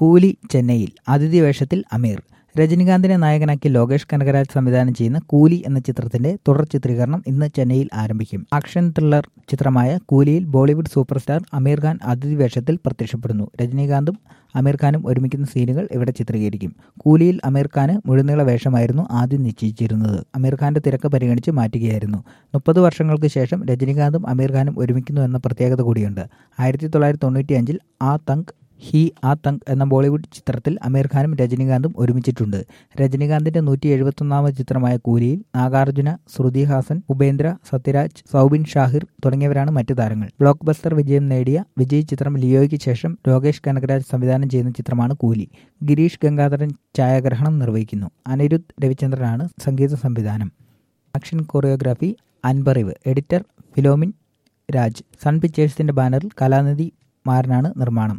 കൂലി ചെന്നൈയിൽ അതിഥി വേഷത്തിൽ അമീർ രജനികാന്തിനെ നായകനാക്കി ലോകേഷ് കനകരാജ് സംവിധാനം ചെയ്യുന്ന കൂലി എന്ന ചിത്രത്തിന്റെ തുടർ ചിത്രീകരണം ഇന്ന് ചെന്നൈയിൽ ആരംഭിക്കും ആക്ഷൻ ത്രില്ലർ ചിത്രമായ കൂലിയിൽ ബോളിവുഡ് സൂപ്പർ സ്റ്റാർ അമീർ ഖാൻ അതിഥി വേഷത്തിൽ പ്രത്യക്ഷപ്പെടുന്നു രജനീകാന്തും അമീർ ഖാനും ഒരുമിക്കുന്ന സീനുകൾ ഇവിടെ ചിത്രീകരിക്കും കൂലിയിൽ അമീർ ഖാന് മുഴുനീള വേഷമായിരുന്നു ആദ്യം നിശ്ചയിച്ചിരുന്നത് അമീർ ഖാന്റെ തിരക്ക് പരിഗണിച്ച് മാറ്റുകയായിരുന്നു മുപ്പത് വർഷങ്ങൾക്ക് ശേഷം രജനീകാന്തും അമീർ ഖാനും ഒരുമിക്കുന്നു എന്ന പ്രത്യേകത കൂടിയുണ്ട് ആയിരത്തി തൊള്ളായിരത്തി തൊണ്ണൂറ്റി അഞ്ചിൽ ആ തങ്ക് ഹി ആ തങ്ക് എന്ന ബോളിവുഡ് ചിത്രത്തിൽ അമീർ ഖാനും രജനീകാന്തും ഒരുമിച്ചിട്ടുണ്ട് രജനീകാന്തിന്റെ നൂറ്റി എഴുപത്തൊന്നാമത് ചിത്രമായ കൂലിയിൽ നാഗാർജുന ശ്രുതി ഹാസൻ ഉപേന്ദ്ര സത്യരാജ് സൗബിൻ ഷാഹിർ തുടങ്ങിയവരാണ് മറ്റു താരങ്ങൾ ബ്ലോക്ക് ബസ്റ്റർ വിജയം നേടിയ വിജയ് ചിത്രം ലിയോയ്ക്ക് ശേഷം ലോകേഷ് കനകരാജ് സംവിധാനം ചെയ്യുന്ന ചിത്രമാണ് കൂലി ഗിരീഷ് ഗംഗാധരൻ ഛായാഗ്രഹണം നിർവഹിക്കുന്നു അനിരുദ്ധ് രവിചന്ദ്രനാണ് സംഗീത സംവിധാനം action choreography Anbariv editor Philomin Raj Sun പിക്ചേഴ്സിന്റെ ബാനറിൽ കലാനിധി മാരനാണ് നിർമ്മാണം